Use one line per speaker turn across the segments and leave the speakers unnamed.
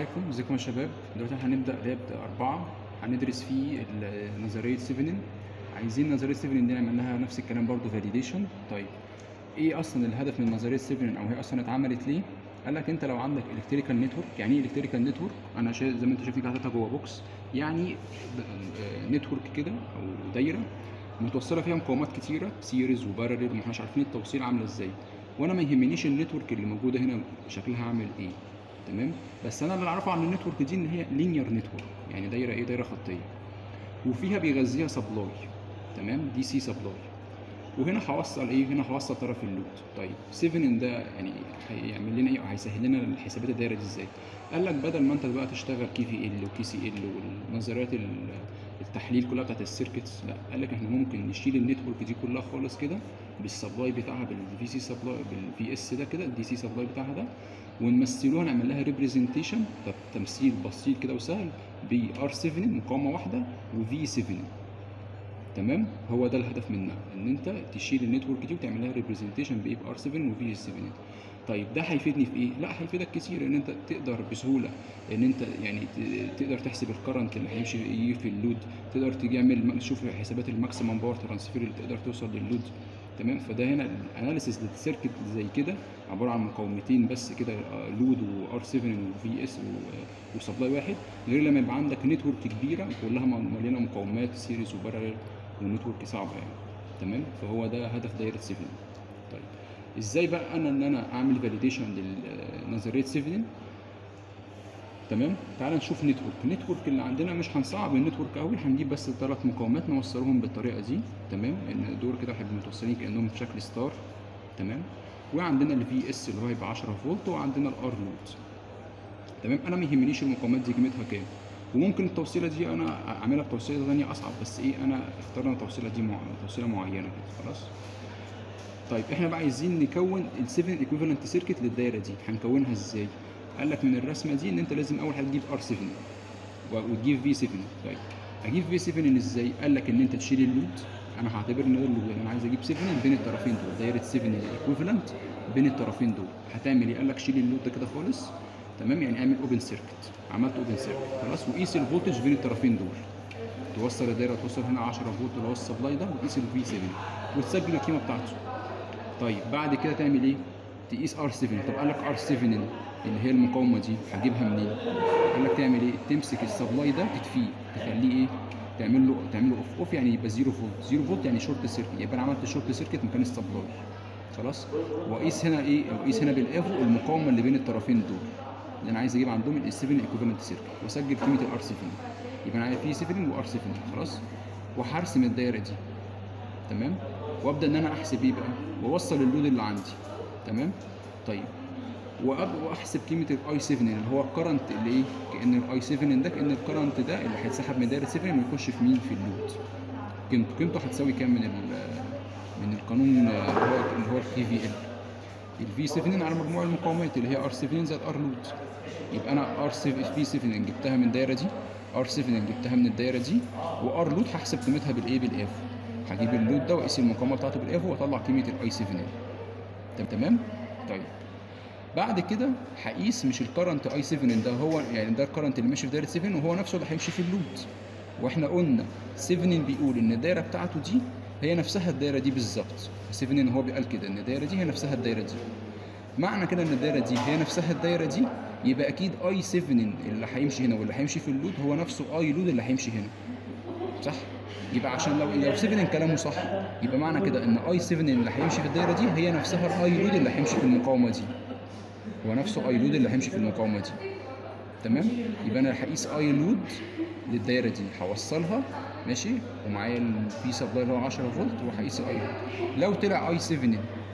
عليكم ازيكم يا شباب دلوقتي هنبدا لاب أربعة هندرس فيه ال- نظريه سيفنين عايزين نظريه سيفنين دي نعمل لها نفس الكلام برضو فاليديشن طيب ايه اصلا الهدف من نظريه سيفنين او هي اصلا اتعملت ليه قال لك انت لو عندك الكتريكال نتورك يعني ايه الكتريكال نتورك انا شايف زي ما انت شايف كده حاططها جوه بوكس يعني نتورك كده او دايره متوصله فيها مقاومات كتيره سيريز وباراليل وما احناش عارفين التوصيل عامله ازاي وانا ما يهمنيش النتورك اللي موجوده هنا شكلها عامل ايه تمام بس انا اللي اعرفه عن النتورك دي ان هي لينير نتورك يعني دايره ايه دايره خطيه وفيها بيغذيها سبلاي تمام دي سي سبلاي وهنا هوصل ايه هنا هوصل طرف اللود طيب 7 ده يعني هيعمل لنا ايه او هيسهل لنا الحسابات الدايره دي ازاي قال لك بدل ما انت بقى تشتغل كي في ال وكي سي ال والنظريات ال- التحليل كلها بتاعت السيركتس لا قال لك احنا ممكن نشيل النتورك دي كلها خالص كده بالسبلاي بتاعها بالفي سي سبلاي بالفي اس ده كده الدي سي سبلاي بتاعها ده ونمثلوها نعمل لها ريبريزنتيشن تمثيل بسيط كده وسهل ب ار 7 مقاومه واحده وفي 7 تمام هو ده الهدف منها ان انت تشيل النتورك دي وتعمل لها ريبريزنتيشن بايه بار 7 وفي 7 طيب ده هيفيدني في ايه لا هيفيدك كتير ان انت تقدر بسهوله ان انت يعني ت- تقدر تحسب الكرنت اللي هيمشي ايه في اللود تقدر تعمل تشوف حسابات الماكسيمم باور ترانسفير اللي تقدر توصل للود تمام فده هنا الاناليسيس للسيركت زي كده عباره عن مقاومتين بس كده آه، لود وار 7 وفي اس وسبلاي واحد غير لما يبقى عندك نتورك كبيره كلها مليانه مقاومات سيريز وباراليل ونتورك صعبه يعني تمام فهو ده هدف دايره 7 طيب ازاي بقى انا ان انا اعمل فاليديشن لنظريه 7 تمام تعال نشوف نتورك نتورك اللي عندنا مش هنصعب النتورك قوي هنجيب بس ثلاث مقاومات نوصلهم بالطريقه دي تمام ان دول كده هيبقوا متوصلين كانهم في شكل ستار تمام وعندنا الفي اس اللي هو هيبقى 10 فولت وعندنا الار لود تمام انا ما يهمنيش المقاومات دي قيمتها كام وممكن التوصيله دي انا اعملها بتوصيله ثانيه اصعب بس ايه انا اخترنا التوصيله دي مع... توصيله معينه كده خلاص طيب احنا بقى عايزين نكون ال 7 ايكوفالنت سيركت للدايره دي هنكونها ازاي قال لك من الرسمه دي ان انت لازم اول حاجه تجيب ار 7 و- وتجيب في 7 طيب اجيب في 7 ازاي قال لك ان انت تشيل اللود انا هعتبر ان ده اللود انا عايز اجيب 7 بين الطرفين دول دايره 7 الايكوفالنت بين الطرفين دول هتعمل ايه قال لك شيل اللود ده كده خالص تمام يعني اعمل اوبن سيركت عملت اوبن سيركت خلاص وقيس الفولتج بين الطرفين دول توصل الدايره توصل هنا 10 فولت اللي هو السبلاي ده وتقيس الفي 7 وتسجل القيمه بتاعته طيب بعد كده تعمل ايه؟ تقيس ار 7 طب قال لك ار 7 اللي هي المقاومه دي هجيبها منين؟ قال لك تعمل ايه؟ تمسك السبلاي ده تطفيه تخليه ايه؟ تعمل له تعمل له اوف اوف يعني يبقى 0 فولت 0 فولت يعني شورت سيركت يبقى انا عملت شورت سيركت مكان السبلاي خلاص واقيس هنا ايه؟ واقيس هنا بالافو المقاومه اللي بين الطرفين دول اللي انا عايز اجيب عندهم ال 7 ايكوفالنت سيركت واسجل قيمه الار 7 يبقى انا في 7 وار 7 خلاص وهرسم الدايره دي تمام وابدا ان انا احسب ايه بقى واوصل اللود اللي عندي تمام طيب وابدا واحسب قيمه الاي 7 اللي هو الكرنت اللي ايه كان الاي 7 ده كان الكرنت ده اللي هيتسحب من دايره 7 ويخش في مين في اللود قيمته قيمته هتساوي كام من ال- من القانون آه، اللي هو اللي هو الكي في ال الفي 7 على مجموع المقاومات اللي هي ار 7 زائد ار لود يبقى انا ار 7 في 7 جبتها من الدايره دي ار 7 جبتها من الدايره دي وار لود هحسب قيمتها بالايه بالاف هجيب اللود ده واقيس المقاومه بتاعته بالاف واطلع قيمه الاي 7 تمام تمام طيب بعد كده هقيس مش الكرنت اي 7 ده هو يعني ده الكرنت اللي ماشي في دايره 7 وهو نفسه اللي هيمشي في اللود واحنا قلنا 7 بيقول ان الدايره بتاعته دي هي نفسها الدايره دي بالظبط 7 هو بيقال كده ان الدايره دي هي نفسها الدايره دي معنى كده ان الدايره دي هي نفسها الدايره دي يبقى اكيد اي 7 اللي هيمشي هنا واللي هيمشي في اللود هو نفسه اي لود اللي هيمشي هنا صح يبقى عشان لو لو 7 كلامه صح يبقى معنى كده ان اي 7 اللي هيمشي في الدايره دي هي نفسها الاي لود اللي هيمشي في المقاومه دي هو نفسه اي لود اللي هيمشي في المقاومه دي تمام يبقى انا هقيس اي لود للدايره دي هوصلها ماشي ومعايا البي سبلاي اللي هو 10 فولت وهقيس اي لود لو طلع اي 7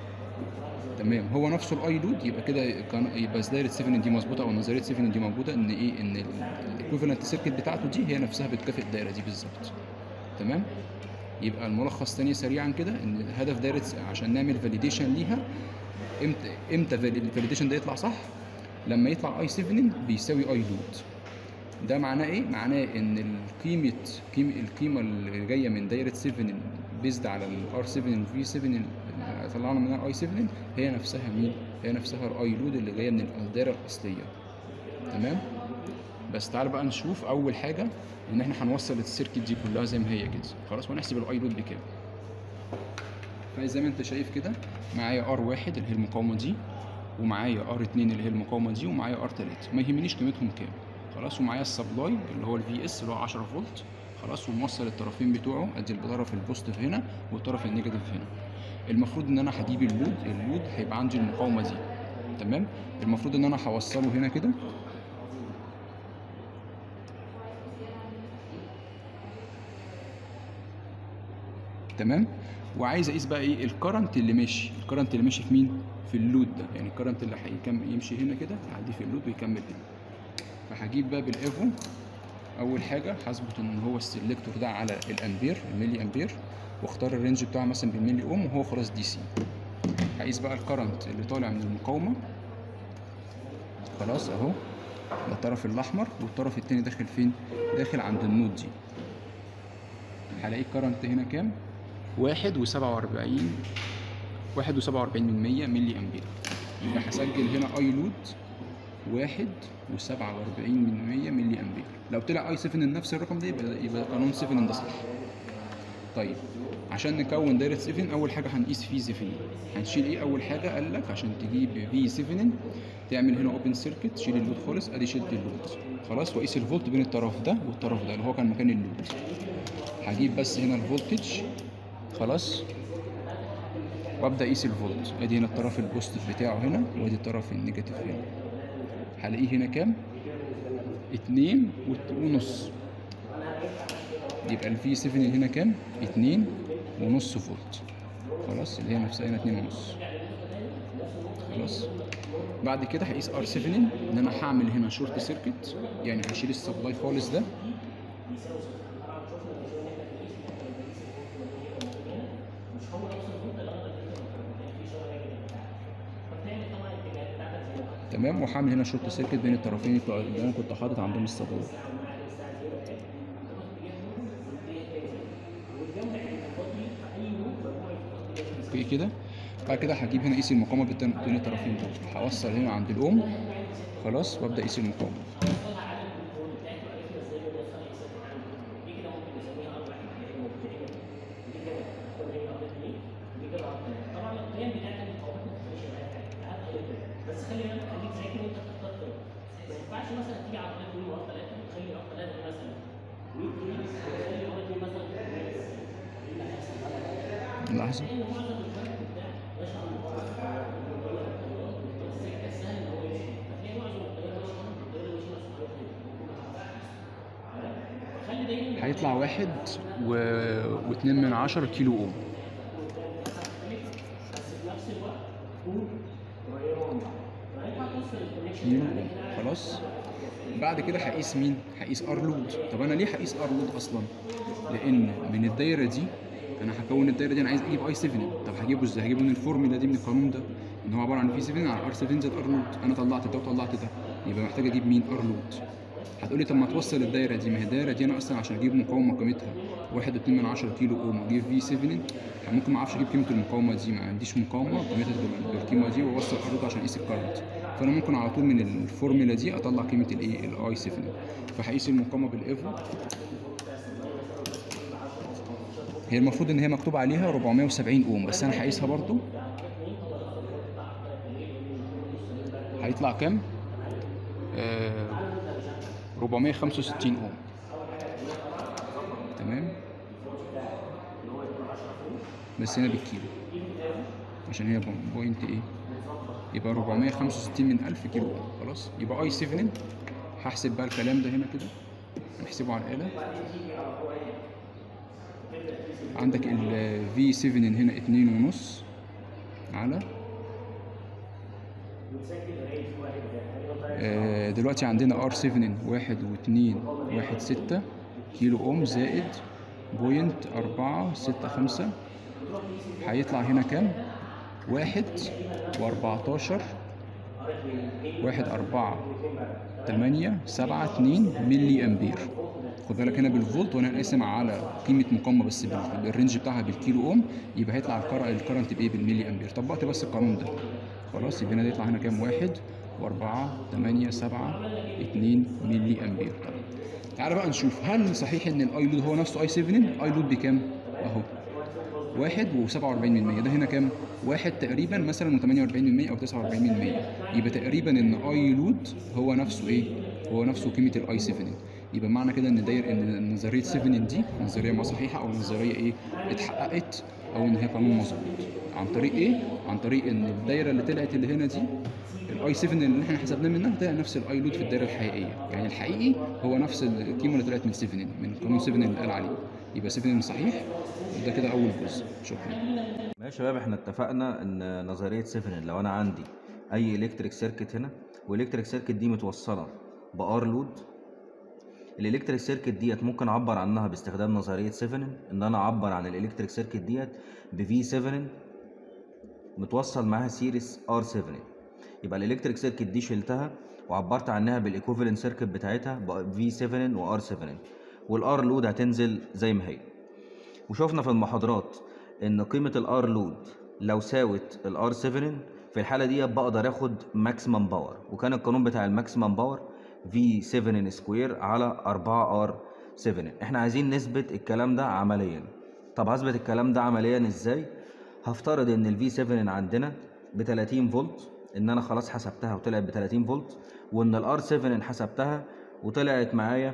تمام هو نفسه الاي لود يبقى كده كان يبقى دايره 7 دي مظبوطه او نظريه 7 دي موجوده ان ايه ان الايكوفالنت سيركت بتاعته دي هي نفسها بتكافئ الدايره دي بالظبط تمام يبقى الملخص تاني سريعا كده ان هدف دايره عشان نعمل فاليديشن ليها امتى امتى الفاليديشن ده يطلع صح لما يطلع اي 7 بيساوي اي لود ده معناه ايه معناه ان القيمه قيمه القيمه اللي جايه من دايره 7 بيزد على الار 7 والفي 7 اللي طلعنا منها اي 7 هي نفسها مين هي نفسها الاي لود اللي جايه من الدايره الاصليه تمام بس تعال بقى نشوف اول حاجه ان احنا هنوصل السيركت دي كلها زي ما هي كده خلاص ونحسب الاي لود بكام فزي ما انت شايف كده معايا ار واحد اللي هي المقاومه دي ومعايا ار 2 اللي هي المقاومه دي ومعايا ار 3 ما يهمنيش قيمتهم كام خلاص ومعايا السبلاي اللي هو الفي اس اللي هو 10 فولت خلاص وموصل الطرفين بتوعه ادي الطرف البوزيتيف هنا والطرف النيجاتيف هنا المفروض ان انا هجيب اللود اللود هيبقى عندي المقاومه دي تمام المفروض ان انا هوصله هنا كده تمام وعايز اقيس بقى ايه الكرنت اللي ماشي الكرنت اللي ماشي في مين في اللود ده يعني الكرنت اللي هيكمل يمشي هنا كده يعدي في اللود ويكمل هنا فهجيب بقى بالايفو اول حاجه هظبط ان هو السلكتور ده على الامبير الملي امبير واختار الرينج بتاعه مثلا بالملي اوم وهو خلاص دي سي هقيس بقى الكرنت اللي طالع من المقاومه خلاص اهو ده الطرف الاحمر والطرف التاني داخل فين داخل عند النود دي هلاقي الكرنت هنا كام واحد وسبعة وأربعين واحد وسبعة وأربعين من مية ملي أمبير يبقى هسجل هنا أي لود واحد وسبعة وأربعين من مية ملي أمبير لو طلع أي 7 نفس الرقم ده يبقى يبقى قانون 7 ده صح طيب عشان نكون دايرة 7 أول حاجة هنقيس في 7 هنشيل إيه أول حاجة قال لك عشان تجيب في 7 تعمل هنا أوبن سيركت تشيل اللود خالص أدي شلت اللود خلاص وأقيس الفولت بين الطرف ده والطرف ده اللي هو كان مكان اللود هجيب بس هنا الفولتج خلاص وابدا اقيس الفولت ادي هنا الطرف البوزيتيف بتاعه هنا وادي الطرف النيجاتيف هنا هلاقيه هنا كام اتنين وت- ونص يبقى الفي 7 هنا كام اتنين ونص فولت خلاص اللي هي نفسها هنا اتنين ونص خلاص بعد كده هقيس ار 7 ان انا هعمل هنا شورت سيركت يعني هشيل السبلاي خالص ده تمام وهعمل هنا شورت سيركت بين الطرفين بتوع اللي انا كنت حاطط عندهم السبلاي اوكي كده بعد كده هجيب هنا اقيس المقاومه بين بين الطرفين دول هوصل هنا عند الاوم خلاص وابدا اقيس المقاومه
بس خلي بالك خليك ذكي وانت بتختار طريق ما ينفعش مثلا تيجي على طريق تقول ار 3 وتخلي ار 3 دي مثلا 100 جنيه وتخلي ار 2 مثلا 3
لحظه
لان معظم الفرق بتاع ماشي على السكه السهل ان هو يمشي هتلاقي معظم الطيار ماشي هنا الطيار ماشي مثلا خلي دايما
هيطلع واحد و... واتنين من عشرة كيلو اوم كيلو اوم خلاص بعد كده هقيس مين هقيس ار لود طب انا ليه هقيس ار لود اصلا لان من الدايره دي انا هكون الدايره دي انا عايز اجيب اي 7 طب هجيبه ازاي هجيبه من الفورمولا دي من القانون ده ان هو عباره عن في 7 على ار 7 زائد ار لود انا طلعت ده وطلعت ده يبقى محتاج اجيب مين ار لود هتقولي طب ما توصل الدايره دي ما هي الدايره دي انا اصلا عشان اجيب مقاومه قيمتها 1.2 من 10 كيلو اوم واجيب في 7 ممكن ما اعرفش اجيب قيمه المقاومه دي ما عنديش مقاومه قيمتها بال- بالقيمه دي واوصل ار عشان اقيس الكارنت فانا ممكن على طول من الفورمولا دي اطلع قيمه الايه الاي 7 فهقيس المقاومه بالايفو هي المفروض ان هي مكتوب عليها 470 اوم بس انا هقيسها برضو هيطلع كام؟ آه 465 اوم تمام بس هنا بالكيلو عشان هي بو- بوينت ايه يبقى 465 من 1000 كيلو اوم خلاص يبقى اي 7 هحسب بقى الكلام ده هنا كده هنحسبه على الآلة عندك ال V7 هنا اتنين ونص على آه، دلوقتي عندنا R7 واحد واتنين واحد ستة كيلو اوم زائد بوينت أربعة ستة خمسة هيطلع هنا كام؟ واحد وأربعتاشر واحد أربعة تمانية سبعة اتنين ملي أمبير خد بالك هنا بالفولت وانا قاسم على قيمه مقاومه بس بال- بالرينج بتاعها بالكيلو اوم يبقى هيطلع الكر- الكرنت بايه بالملي امبير طبقت بس القانون ده خلاص يبقى هنا يطلع هنا كام واحد و4 8 7 2 ملي امبير طيب تعالى بقى نشوف هل صحيح ان الاي لود هو نفسه اي 7 اي لود بكام اهو واحد و47 من 100 ده هنا كام؟ واحد تقريبا مثلا و48 من 100 او 49 من 100 يبقى تقريبا ان اي لود هو نفسه ايه؟ هو نفسه قيمه الاي 7 يبقى معنى كده ان داير ان نظريه 7 دي نظريه ما صحيحه او نظريه ايه؟ اتحققت او ان هي قانون مظبوط عن طريق ايه؟ عن طريق ان الدايره اللي طلعت اللي هنا دي الاي 7 اللي احنا حسبناه منها طلع نفس الاي لود في الدايره الحقيقيه يعني الحقيقي هو نفس القيمه اللي طلعت من 7 من قانون 7 اللي قال عليه يبقى 7 صحيح وده كده اول جزء شكرا
ماشي يا شباب احنا اتفقنا ان نظريه 7 لو انا عندي اي الكتريك سيركت هنا والالكتريك سيركت دي متوصله بار لود الالكتريك سيركت ديت ممكن اعبر عنها باستخدام نظريه 7 ان انا اعبر عن الالكتريك سيركت ديت ب V7 متوصل معاها سيريس R7 يبقى الالكتريك سيركت دي شلتها وعبرت عنها بالايكوفالنت سيركت بتاعتها ب V7 و R7 والار لود هتنزل زي ما هي وشوفنا في المحاضرات ان قيمه الار لود لو ساوت الار 7 في الحاله دي بقدر اخد ماكسيمم باور وكان القانون بتاع الماكسيمم باور في 7 سكوير على 4 ار 7 احنا عايزين نثبت الكلام ده عمليا طب هثبت الكلام ده عمليا ازاي هفترض ان الفي 7 عندنا ب 30 فولت ان انا خلاص حسبتها وطلعت ب 30 فولت وان الار 7 حسبتها وطلعت معايا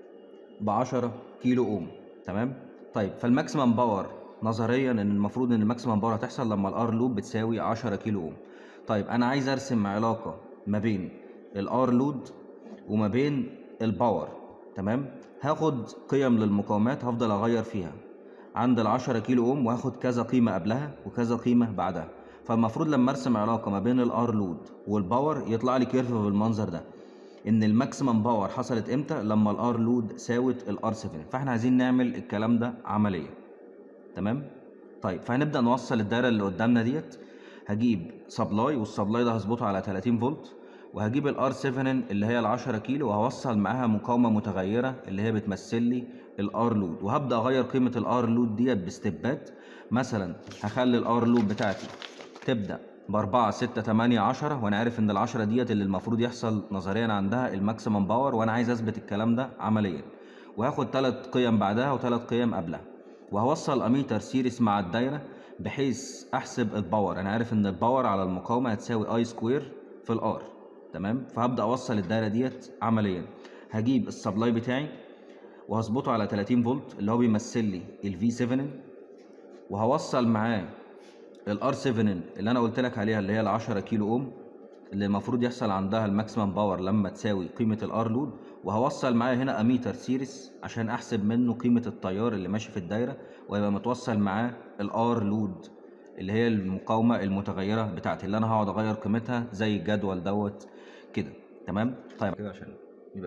ب 10 كيلو اوم تمام طيب فالماكسيمم باور نظريا ان المفروض ان الماكسيمم باور هتحصل لما الار لود بتساوي 10 كيلو اوم طيب انا عايز ارسم علاقه ما بين الار لود وما بين الباور تمام هاخد قيم للمقاومات هفضل اغير فيها عند ال 10 كيلو اوم وهاخد كذا قيمه قبلها وكذا قيمه بعدها فالمفروض لما ارسم علاقه ما بين الار لود والباور يطلع لي كيرف بالمنظر ده ان الماكسيمم باور حصلت امتى لما الار لود ساوت الار 7 فاحنا عايزين نعمل الكلام ده عمليا تمام طيب فهنبدا نوصل الدايره اللي قدامنا ديت هجيب سبلاي والسبلاي ده هظبطه على 30 فولت وهجيب الار 7 اللي هي ال 10 كيلو وهوصل معاها مقاومه متغيره اللي هي بتمثل لي الار لود وهبدا اغير قيمه الار لود ديت بستبات مثلا هخلي الار لود بتاعتي تبدا ب 4 6 8 10 وانا عارف ان ال 10 ديت اللي المفروض يحصل نظريا عندها الماكسيمم باور وانا عايز اثبت الكلام ده عمليا وهاخد ثلاث قيم بعدها وثلاث قيم قبلها وهوصل اميتر سيريس مع الدايره بحيث احسب الباور انا عارف ان الباور على المقاومه هتساوي اي سكوير في الار تمام فهبدا اوصل الدايره ديت عمليا هجيب السبلاي بتاعي وهظبطه على 30 فولت اللي هو بيمثل لي الفي 7 وهوصل معاه الار 7 اللي انا قلت لك عليها اللي هي ال 10 كيلو اوم اللي المفروض يحصل عندها الماكسيمم باور لما تساوي قيمه الار لود وهوصل معايا هنا اميتر سيريس عشان احسب منه قيمه التيار اللي ماشي في الدايره ويبقى متوصل معاه الار لود اللي هي المقاومه المتغيره بتاعتي اللي انا هقعد اغير قيمتها زي الجدول دوت كده تمام طيب كده عشان يبقى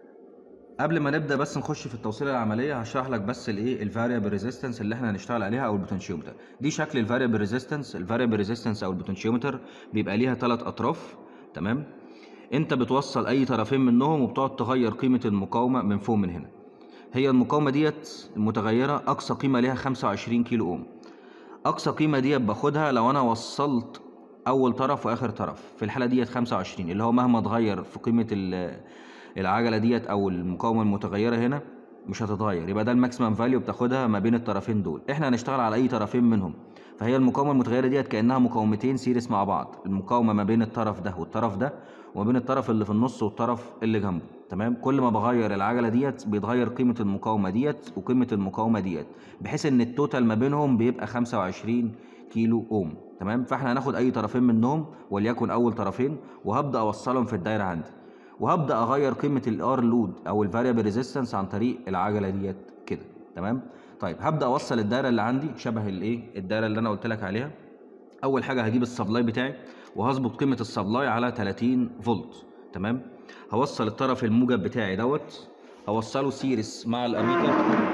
قبل ما نبدا بس نخش في التوصيله العمليه هشرح لك بس الايه الفاريبل ريزيستنس اللي احنا هنشتغل عليها او البوتنشيومتر دي شكل الفاريبل ريزيستنس الفاريبل ريزيستنس او البوتنشيومتر بيبقى ليها ثلاث اطراف تمام انت بتوصل اي طرفين منهم وبتقعد تغير قيمه المقاومه من فوق من هنا هي المقاومه ديت المتغيره اقصى قيمه ليها 25 كيلو اوم اقصى قيمه ديت باخدها لو انا وصلت اول طرف واخر طرف في الحاله ديت 25 اللي هو مهما اتغير في قيمه ال- العجله ديت او المقاومه المتغيره هنا مش هتتغير يبقى ده الماكسيمم فاليو بتاخدها ما بين الطرفين دول احنا هنشتغل على اي طرفين منهم فهي المقاومه المتغيره ديت كانها مقاومتين سيريس مع بعض المقاومه ما بين الطرف ده والطرف ده وما بين الطرف اللي في النص والطرف اللي جنبه تمام كل ما بغير العجله ديت بيتغير قيمه المقاومه ديت وقيمه المقاومه ديت بحيث ان التوتال ما بينهم بيبقى 25 كيلو اوم تمام فاحنا هناخد اي طرفين منهم وليكن اول طرفين وهبدا اوصلهم في الدايره عندي وهبدا اغير قيمه الار لود او الفاريبل ريزيستنس عن طريق العجله ديت كده تمام طيب هبدا اوصل الدايره اللي عندي شبه الايه الدايره اللي انا قلت لك عليها اول حاجه هجيب السبلاي بتاعي وهظبط قيمه السبلاي على 30 فولت تمام هوصل الطرف الموجب بتاعي دوت هوصله سيريس مع الاميتر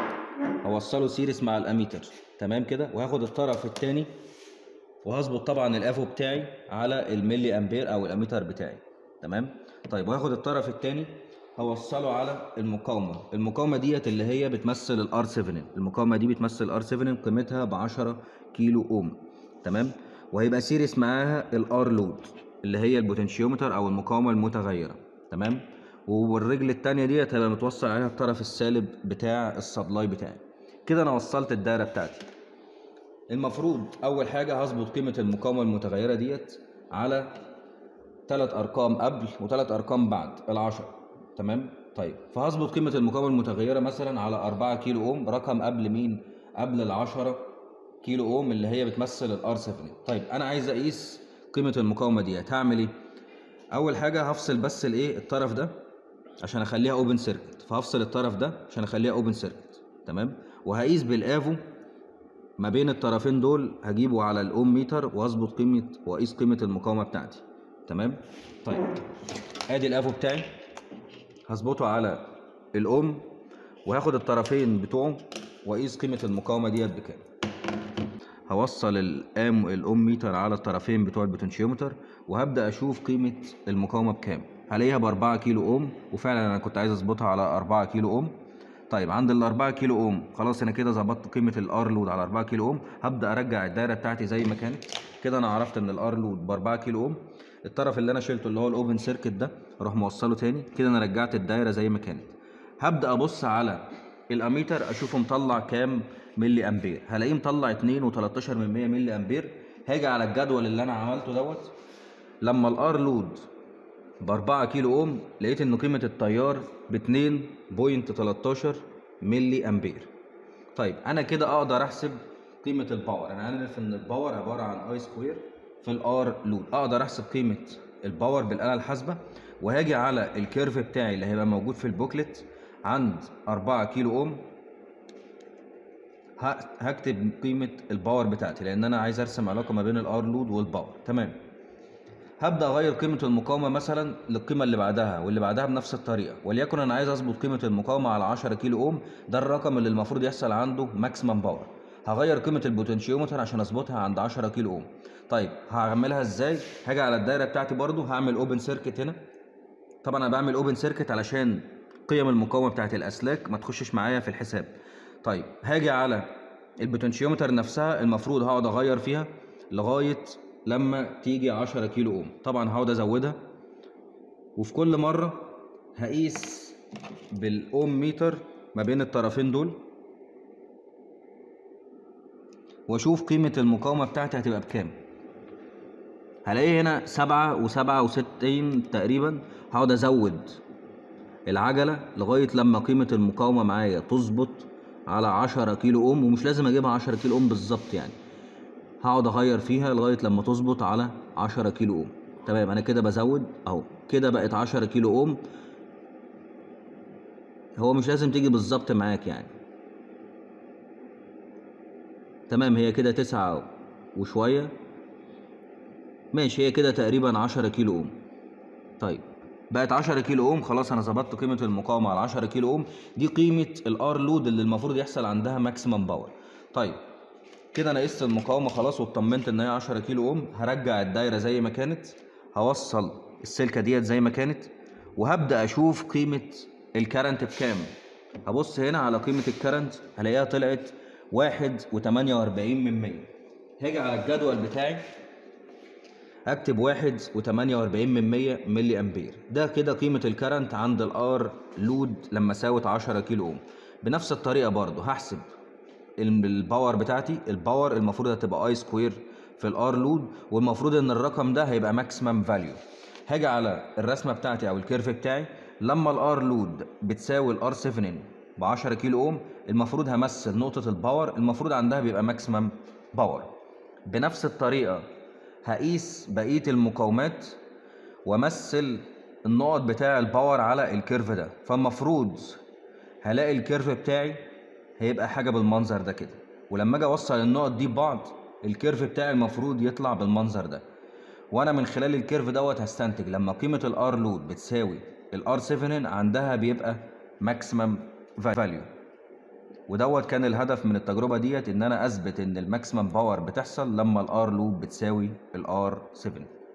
هوصله سيريس مع الاميتر تمام كده وهاخد الطرف الثاني وهظبط طبعا الافو بتاعي على الملي امبير او الاميتر بتاعي تمام طيب وهاخد الطرف الثاني هوصله على المقاومه المقاومه ديت اللي هي بتمثل الار 7 المقاومه دي بتمثل الار 7 قيمتها ب 10 كيلو اوم تمام وهيبقى سيريس معاها الار لود اللي هي البوتنشيومتر او المقاومه المتغيره تمام والرجل التانية دي هيبقى متوصل عليها الطرف السالب بتاع السبلاي بتاعي كده انا وصلت الدايره بتاعتي المفروض اول حاجه هظبط قيمه المقاومه المتغيره ديت على ثلاث ارقام قبل وثلاث ارقام بعد العشرة تمام طيب فهظبط قيمه المقاومه المتغيره مثلا على 4 كيلو اوم رقم قبل مين قبل العشرة كيلو اوم اللي هي بتمثل الار 7 طيب انا عايز اقيس قيمه المقاومه ديت هعمل ايه اول حاجه هفصل بس الايه الطرف ده عشان اخليها اوبن سيركت فهفصل الطرف ده عشان اخليها اوبن سيركت تمام وهقيس بالافو ما بين الطرفين دول هجيبه على الاوم ميتر واظبط قيمه واقيس قيمه المقاومه بتاعتي تمام طيب ادي الافو بتاعي هظبطه على الاوم وهاخد الطرفين بتوعه واقيس قيمه المقاومه ديت بكام هوصل الام الاوم ميتر على الطرفين بتوع البوتنشيومتر وهبدا اشوف قيمه المقاومه بكام هلاقيها ب 4 كيلو اوم وفعلا انا كنت عايز اظبطها على 4 كيلو اوم طيب عند ال 4 كيلو اوم خلاص انا كده ظبطت قيمه الار لود على 4 كيلو اوم هبدا ارجع الدايره بتاعتي زي ما كانت كده انا عرفت ان الار لود ب 4 كيلو اوم الطرف اللي انا شلته اللي هو الاوبن سيركت ده اروح موصله تاني كده انا رجعت الدايره زي ما كانت هبدا ابص على الاميتر اشوفه مطلع كام ملي امبير هلاقيه مطلع 2 و13 من 100 ملي امبير هاجي على الجدول اللي انا عملته دوت لما الار لود ب 4 كيلو اوم لقيت ان قيمه التيار ب 2.13 ملي امبير طيب انا كده اقدر احسب قيمه الباور انا عارف ان الباور عباره عن اي سكوير في الار لود اقدر احسب قيمه الباور بالاله الحاسبه وهاجي على الكيرف بتاعي اللي هيبقى موجود في البوكلت عند 4 كيلو اوم ه- هكتب قيمه الباور بتاعتي لان انا عايز ارسم علاقه ما بين الار لود والباور تمام هبدا اغير قيمه المقاومه مثلا للقيمه اللي بعدها واللي بعدها بنفس الطريقه وليكن انا عايز اظبط قيمه المقاومه على 10 كيلو اوم ده الرقم اللي المفروض يحصل عنده ماكسيمم باور هغير قيمه البوتنشيومتر عشان اظبطها عند 10 كيلو اوم طيب هعملها ازاي هاجي على الدايره بتاعتي برضو هعمل اوبن سيركت هنا طبعا انا بعمل اوبن سيركت علشان قيم المقاومه بتاعت الاسلاك ما تخشش معايا في الحساب طيب هاجي على البوتنشيومتر نفسها المفروض هقعد اغير فيها لغايه لما تيجي 10 كيلو اوم طبعا هقعد ازودها وفي كل مره هقيس بالاوم ميتر ما بين الطرفين دول واشوف قيمه المقاومه بتاعتي هتبقى بكام هلاقي هنا سبعة وسبعة وستين تقريبا هقعد ازود العجلة لغاية لما قيمة المقاومة معايا تظبط على عشرة كيلو اوم ومش لازم اجيبها عشرة كيلو اوم بالظبط يعني هقعد اغير فيها لغاية لما تظبط على عشرة كيلو اوم تمام انا كده بزود اهو كده بقت عشرة كيلو اوم هو مش لازم تيجي بالظبط معاك يعني تمام هي كده تسعة وشوية ماشي هي كده تقريبا عشرة كيلو اوم طيب بقت 10 كيلو اوم خلاص انا ظبطت قيمه المقاومه على 10 كيلو اوم دي قيمه الار لود اللي المفروض يحصل عندها ماكسيمم باور طيب كده انا قست المقاومه خلاص واطمنت ان هي 10 كيلو اوم هرجع الدايره زي ما كانت هوصل السلكه ديت زي ما كانت وهبدا اشوف قيمه الكرنت بكام هبص هنا على قيمه الكرنت هلاقيها طلعت واحد وتمانية وأربعين من مية هاجي على الجدول بتاعي هكتب واحد وتمانية وأربعين من مية ملي أمبير ده كده قيمة الكرنت عند الار لود لما ساوت عشرة كيلو أوم بنفس الطريقة برضو هحسب ال- الباور بتاعتي الباور المفروض هتبقى اي سكوير في الار لود والمفروض ان الرقم ده هيبقى ماكسيمم فاليو هاجي على الرسمه بتاعتي او الكيرف بتاعي لما الار لود بتساوي الار 7 ب 10 كيلو اوم المفروض همثل نقطه الباور المفروض عندها بيبقى ماكسيمم باور بنفس الطريقه هقيس بقيه المقاومات وامثل النقط بتاع الباور على الكيرف ده فالمفروض هلاقي الكيرف بتاعي هيبقى حاجه بالمنظر ده كده ولما اجي اوصل النقط دي ببعض الكيرف بتاعي المفروض يطلع بالمنظر ده وانا من خلال الكيرف دوت هستنتج لما قيمه الار لود بتساوي الار 7 عندها بيبقى ماكسيمم فاليو ودوت كان الهدف من التجربه ديت ان انا اثبت ان الماكسيمم باور بتحصل لما الار لود بتساوي الار 7